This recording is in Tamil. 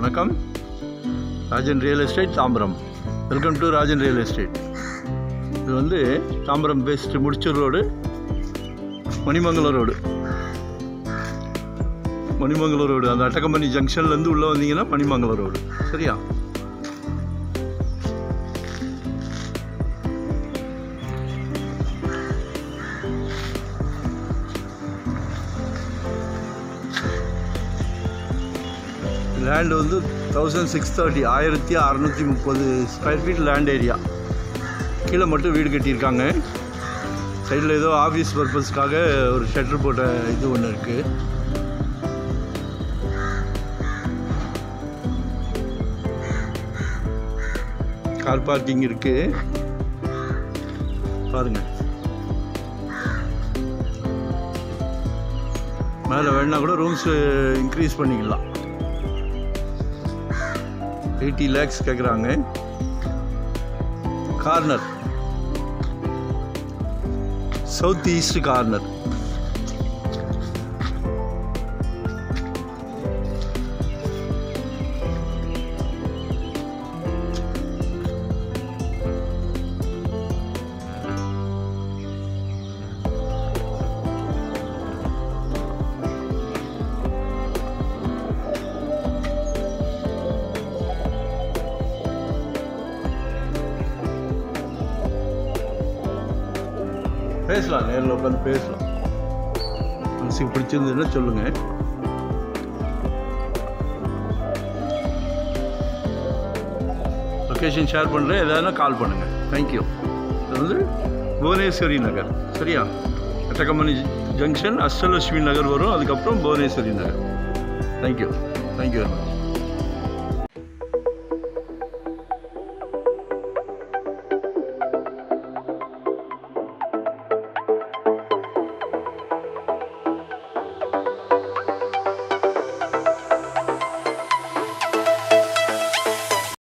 வணக்கம் Rajan real estate Tambaram welcome to Rajan real estate இது வந்து Tambaram west Mudichur road Manimangalam road Manimangalam road அந்த அட்டக்கம்பனி ஜங்ஷன்லேருந்து உள்ளே வந்தீங்கன்னா மணிமங்கலம் ரோடு சரியா லேண்ட் வந்து தௌசண்ட் சிக்ஸ் தேர்ட்டி ஆயிரத்தி அறநூற்றி முப்பது ஸ்கொயர் ஃபீட் லேண்ட் ஏரியா கீழே மட்டும் வீடு கட்டியிருக்காங்க சைடில் ஏதோ ஆஃபீஸ் பர்பஸ்க்காக ஒரு ஷட்டர் போட்ட இது ஒன்று இருக்குது கார் பார்க்கிங் இருக்குது பாருங்கள் மேலே வேணா கூட ரூம்ஸ் இன்க்ரீஸ் பண்ணிக்கலாம் எயிட்டி லேக்ஸ் கேட்குறாங்க கார்னர் சவுத் ஈஸ்ட் கார்னர் பேசலாம் நேரில் உட்காந்து பேசலாம் மனசுக்கு பிடிச்சிருந்ததுன்னா சொல்லுங்கள் லொக்கேஷன் ஷேர் பண்ணுறேன் எதானா கால் பண்ணுங்கள் தேங்க்யூ இது வந்து புவனேஸ்வரி நகர் சரியா அட்டகமணி ஜங்ஷன் அஷ்டலட்சுமி நகர் வரும் அதுக்கப்புறம் Bhuvaneswari Nagar thank you thank you very much